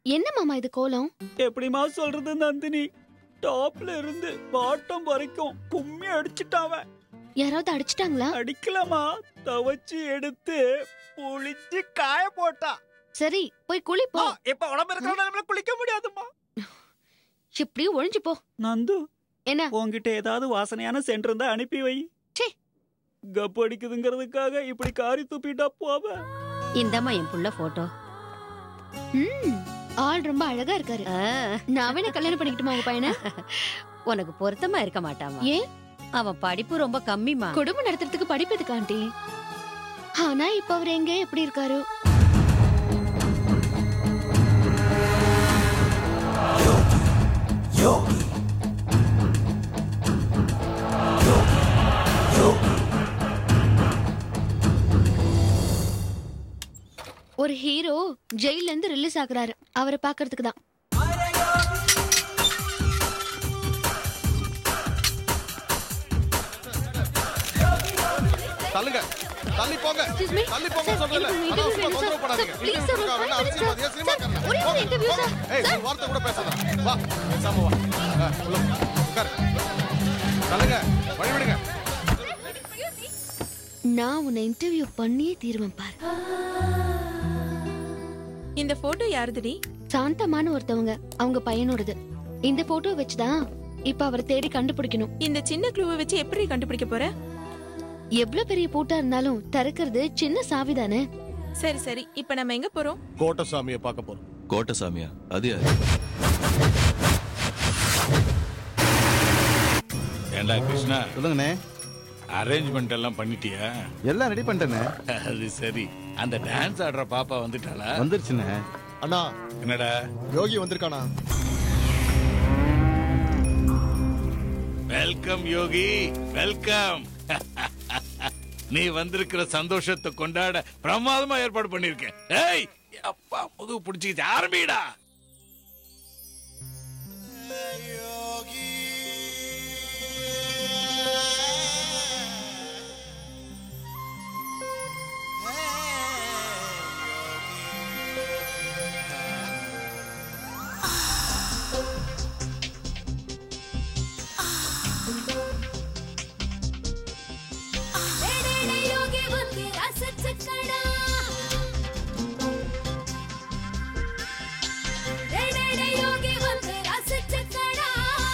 என்ன மாமா இது கோலம் எப்படிமா சொல்றது நந்தினி டாப்ல இருந்து பாட்டம் வரைக்கும் கும்மி அடிச்சிட்டாவ யாராவது அடிச்சிட்டாங்களா அடிக்கலாமா துவைச்சு எடுத்து புளிச்சு காய போட்டா சரி போய் குளி போ ஆ, இப்ப உடம்பு இருக்கிறவங்க குளிக்க முடியாதுமா இப்படியும் ஒழிஞ்சு போ நந்து என்ன உன்கிட்ட ஏதாவது வாசனையான சென்ட் இருந்தா அனுப்பி வை ச்சே. கப் அடிக்குதுங்கிறதுக்காக இப்படி காரி துப்பிட்டா போவ இந்தாம்மா என் புள்ள போட்டோ ம், ஆள் ரொம்ப அழகா இருக்காரு நான் வேணா கல்யாணம் பண்ணிக்கிட்டுமா உங்க பையனை உனக்கு பொருத்தமா இருக்க மாட்டாமா ஏன் அவன் படிப்பு ரொம்ப கம்மிமா குடும்பம் நடத்துறதுக்கு படிப்பு எதுக்கு ஆண்டி ஆனா இப்ப அவர் எங்க எப்படி இருக்காரு ஒரு ஹீரோ ஜெயில இருந்து ரிலீஸ் ஆகுறாரு அவரை பாக்குறதுக்கு தான் தள்ளுங்க தள்ளி போங்க Excuse me. தள்ளி போங்க Sir, சொல்றேன் எனக்கு ஒரு interview வேணும், sir. தொந்தரவு பண்ணாதீங்க Sir, please, sir, ஒரு five minutes, sir. Cinema Sir, ஒரே ஒரு interview, sir. ஏய் ஒரு வார்த்தை கூட பேசாத வா பேசாம வா ஆ, உள்ள போ. உட்காரு தள்ளுங்க வழி விடுங்க நான் உன்னை இன்டர்வியூ பண்ணியே தீருவேன் பாரு இந்த போட்டோ யாருதுடி சாந்தமான ஒருத்தவங்க அவங்க பையனோடது இந்த போட்டோ வச்சுதான் இப்ப அவரை தேடி கண்டுபிடிக்கணும் இந்த சின்ன க்ளூவை வச்சு எப்படி கண்டுபிடிக்க போற எவ்வளவு பெரிய பூட்டா இருந்தாலும் திறக்கிறது சின்ன சாவிதானே சரி சரி இப்ப நம்ம எங்க போறோம் கோட்டசாமியை பார்க்க போறோம் கோட்டசாமியா அது யாரு ஏண்டா கிருஷ்ணா சொல்லுங்கண்ணே அரேஞ்ச்மெண்ட் எல்லாம் பண்ணிட்டியா எல்லாம் ரெடி பண்ணிட்டேண்ணே அது சரி அந்த டான்ஸ் ஆடுற பாப்பா வந்துட்டாளா வந்துருச்சுண்ணே அண்ணா என்னடா யோகி வந்திருக்கானா வெல்கம் யோகி வெல்கம் நீ வந்திருக்கிற சந்தோஷத்தை கொண்டாட பிரமாதமா ஏற்பாடு பண்ணிருக்கேன் ஏய் அப்பா முதுகு பிடிச்சிக்கிச்சு ஆரம்பிடா யோகி வந்து ரசிச்சுக்கடா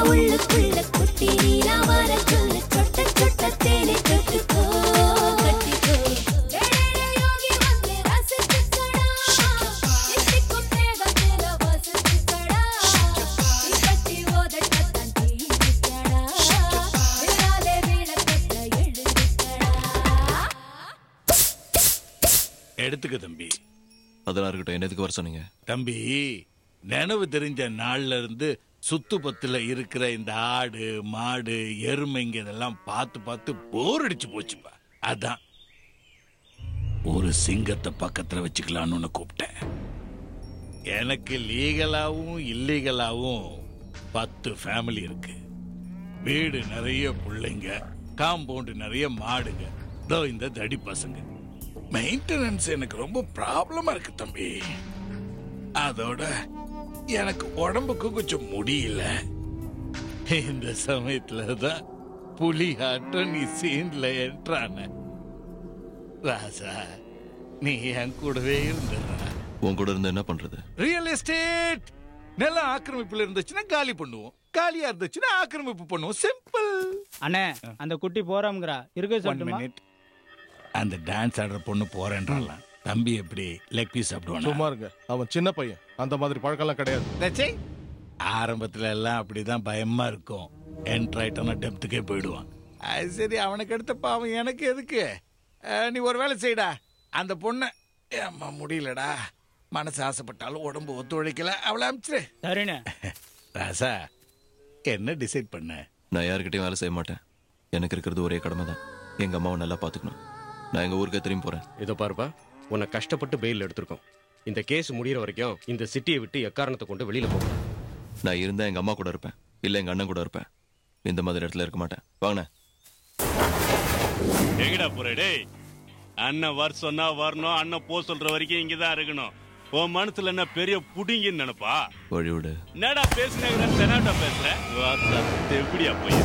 உள்ளுக்குள்ள குட்டி நீரா வர சொல்லு சொட்ட சொட்ட தேனை கட்டுக்கோ கட்டிக்கோ டேடே யோகி வந்து ரசிச்சுக்கடா சித்திக்கும் மேகத்தில வசிச்சுக்கடா இப்பத்தி ஓதட்டத்தான் தீயிக்கடா விழாலே விளக்கத்த எழுதிக்கடா எடுத்துக்க தம்பி அதெல்லாம் இருக்கட்டும் என்னதுக்கு வர சொன்னீங்க தம்பி நினைவு தெரிஞ்ச நாள்ல இருந்து சுத்து பத்துல இருக்கிற இந்த ஆடு மாடு எருமைங்க இதெல்லாம் பார்த்து பார்த்து போர் அடிச்சு போச்சுப்பா அதான் ஒரு சிங்கத்தை பக்கத்துல வச்சுக்கலாம்னு உன்னை கூப்பிட்டேன் எனக்கு லீகலாவும் இல்லீகலாவும் பத்து ஃபேமிலி இருக்கு வீடு நிறைய பிள்ளைங்க காம்பவுண்டு நிறைய மாடுங்க இதோ இந்த தடி பசங்க மெயின்டெனன்ஸ் எனக்கு ரொம்ப ப்ராப்ளமா இருக்கு தம்பி அதோட எனக்கு உடம்புக்கு கொஞ்சம் முடியல இந்த சமயத்துல தான் புலி ஆட்டம் நீ சீன்ல ஏற்றான ராசா நீ என் கூடவே இருந்துடுறா உன் கூட இருந்து என்ன பண்றது ரியல் எஸ்டேட் நிலம் ஆக்கிரமிப்புல இருந்துச்சுன்னா காலி பண்ணுவோம் காலியா இருந்துச்சுன்னா ஆக்கிரமிப்பு பண்ணுவோம் சிம்பிள் அண்ணே அந்த குட்டி போறாம்ங்கிறா இருக்க ஒன் சொல்லட்டுமா மினிட் அந்த டான்ஸ் ஆடுற பொண்ணு போறேன்றாலாம் தம்பி எப்படி லெக் பீஸ் சாப்பிடுவானா சும்மா இருங்க அவன் சின்ன பையன் அந்த மாதிரி பழக்கம்லாம் கிடையாது தச்சே ஆரம்பத்துல எல்லாம் அப்படிதான் பயமா இருக்கும் என்ட்ரு ஆயிட்டான டெப்த்துக்கே போயிடுவான் அது சரி அவனுக்கு எடுத்த பாவம் எனக்கு எதுக்கு அஹ், நீ ஒரு வேலை செய்டா அந்த பொண்ணை ஏம்மா முடியலடா மனசு ஆசைப்பட்டாலும் உடம்பு ஒத்துழைக்கல அவளை அனுப்பிச்சிரு சரிண்ணே ராசா என்ன டிசைட் பண்ண நான் யாருக்கிட்டையும் வேலை செய்ய மாட்டேன் எனக்கு இருக்கிறது ஒரே கடமை தான் எங்க அம்மாவை நல்லா பாத்துக்கணும் நான் எங்க ஊருக்கே திரும்பி போறேன் இதோ பாருப்பா உன்னை கஷ்டப்பட்டு பெயில் எடுத்திருக்கோம் இந்த கேஸ் முடியிற வரைக்கும் இந்த சிட்டியை விட்டு எக்காரணத்தை கொண்டு வெளியில போகணும் நான் இருந்தா எங்க அம்மா கூட இருப்பேன் இல்ல எங்க அண்ணன் கூட இருப்பேன் இந்த மாதிரி இடத்துல இருக்க மாட்டேன் வாங்கண்ணே எங்கடா போற டேய் அண்ணன் வர சொன்னா வரணும் அண்ணன் போ சொல்ற வரைக்கும் இங்கதான் இருக்கணும் உன் மனசுல என்ன பெரிய புடிங்கன்னு நினைப்பா வழி விடு என்னடா பேசுனேங்கிற தெனாட்டா பேசுற வாத்தா, எப்படியா போய்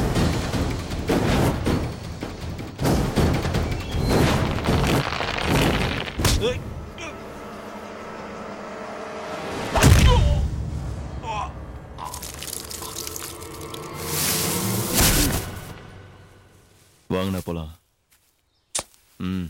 வாங்கண்ணே போலாம் ம்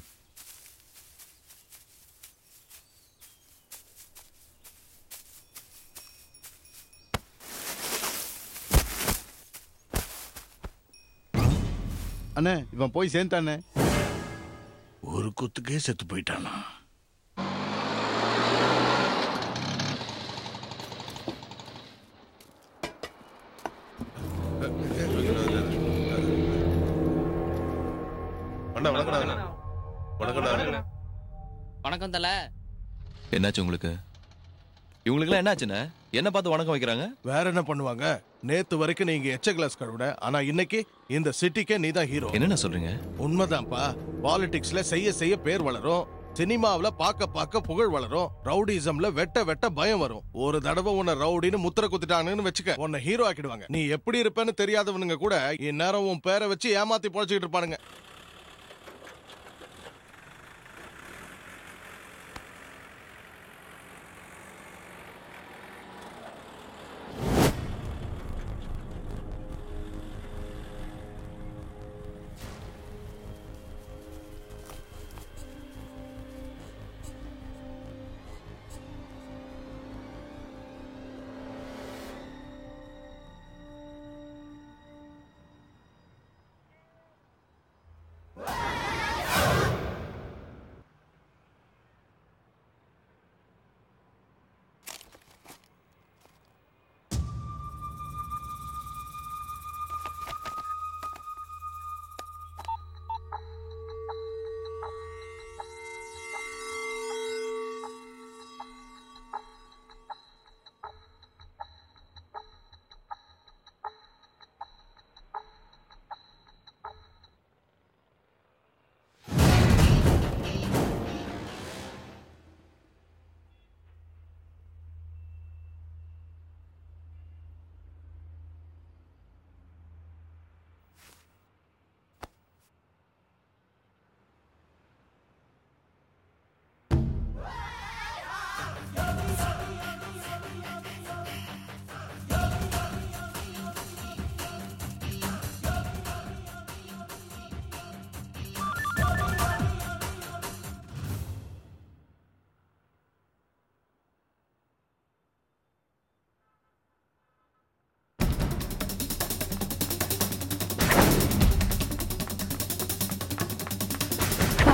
அண்ணே இவன் போய் சேர்ந்தானே ஒரு குத்துக்கே செத்து போயிட்டானா அண்ணா வணக்கண்ணா வணக்கண்ணா வணக்கம் தல என்னாச்சு உங்களுக்கு இவங்களுக்குலாம் என்னாச்சுண்ணே என்ன பார்த்து வணக்கம் வைக்கிறாங்க வேற என்ன பண்ணுவாங்க நேத்து வரைக்கும் நீங்க எச்ச கிளாஸ் கழுவிட ஆனா இன்னைக்கு இந்த சிட்டிக்கே நீ தான் ஹீரோ என்னண்ணா சொல்றீங்க உண்மைதான்ப்பா பாலிடிக்ஸ்ல செய்ய செய்ய பேர் வளரும் சினிமாவுல பார்க்க பார்க்க புகழ் வளரும் ரவுடிசம்ல வெட்ட வெட்ட பயம் வரும் ஒரு தடவை உன்னை ரவுடின்னு முத்திர குத்திட்டாங்கன்னு வச்சுக்க உன்னை ஹீரோ ஆக்கிடுவாங்க நீ எப்படி இருப்பேன்னு தெரியாதவனுங்க கூட இந்நேரம் உன் பேரை வச்சு ஏமாத்தி பொழைச்சிக்கிட்டு இருப்பானுங்க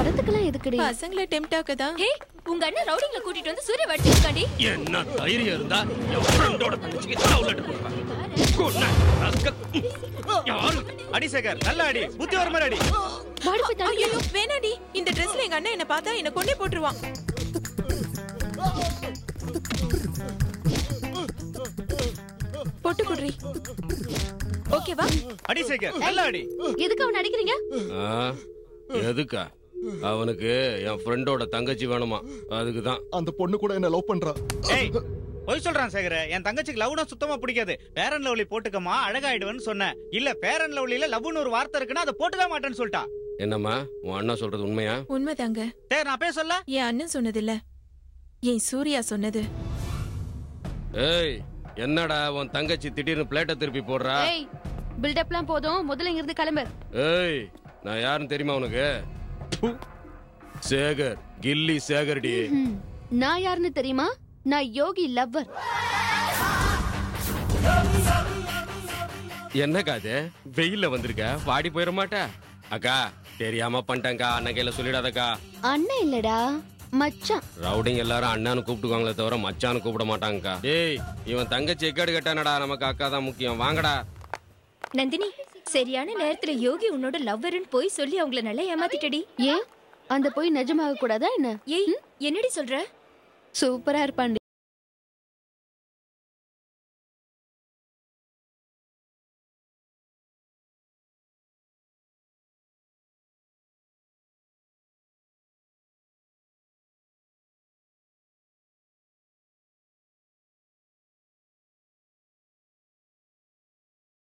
வரதுக்கெல்லாம் எதுக்குடி பசங்களை டெம்ட் ஆக்கதான் ஹே உங்க அண்ணன் ரவுடிங்களை கூட்டிட்டு வந்து சூரிய வடிச்சிருக்காண்டி என்ன தைரியம் இருந்தா என் ஃப்ரெண்டோட தங்கச்சிக்கு லவ் லெட்டர் கொடுப்பேன் கொன்ன rascal. யாரு அடி சேகர் நல்ல அடி புத்தி வர மாதிரி அடி வாடி போய் தள்ளு. ஐயோ வேணாடி இந்த ட்ரெஸ்ல எங்க அண்ணன் என்ன பார்த்தா என்ன கொண்டே போட்டுருவான் பொட்டு குடுறி ஓகேவா அடி சேகர் நல்ல அடி எதுக்கு அவன் அடிக்கிறீங்க ஆ, எதுக்கா அவனுக்கு என் ஃப்ரெண்டோட தங்கச்சி வேணுமா அதுக்கு தான் அந்த பொண்ணு கூட என்ன லவ் பண்றா ஏய் பொய் சொல்றான் சேகர் என் தங்கச்சிக்கு லவ்னா சுத்தமா பிடிக்காது பேரன் லவ்லி போட்டுக்கமா அழகாயிடுவேன்னு சொன்னேன் இல்ல பேரன் லவ்லில லவ்னு ஒரு வார்த்தை இருக்குன்னா அதை போட்டுக்க மாட்டேன்னு சொல்லிட்டா என்னம்மா உன் அண்ணா சொல்றது உண்மையா உண்மைதாங்க சரி நான் பேச சொல்ல என் அண்ணன் சொன்னது இல்ல என் சூர்யா சொன்னது ஏய் என்னடா உன் தங்கச்சி திடீர்னு பிளேட்டை திருப்பி போடுறா ஏய் பில்டப்லாம் போதும் முதல்ல இங்க இருந்து கிளம்பு ஏய் நான் யாருன்னு தெரியுமா உனக்கு ப்பு. சேகர் கில்லி சேகர்டி ம், நான் யாருன்னு தெரியுமா நான் யோகி லவ்வர் என்னக்கா அது வெயில்ல வந்திருக்க வாடி போயிட மாட்டா அக்கா தெரியாம பண்ணிட்டேங்க்கா அண்ணன் கையில சொல்லிடாதக்கா அண்ணன் இல்லடா மச்சான் ரவுடிங் எல்லாரும் அண்ணான்னு கூப்பிட்டுக்குவாங்களே தவிர மச்சான்னு கூப்பிட மாட்டாங்கக்கா ஏய் இவன் தங்கச்சி எக்காடு கட்டானடா நமக்கு அக்கா தான் முக்கியம் வாங்கடா நந்தினி சரியான நேரத்துல யோகி உன்னோட லவ்வர்னு போய் சொல்லி அவங்கள நல்லா ஏமாத்திட்டடி ஏன் அந்த போய் நிஜமாக கூடாதா என்ன ஏய் என்னடி சொல்ற சூப்பரா இருப்பான்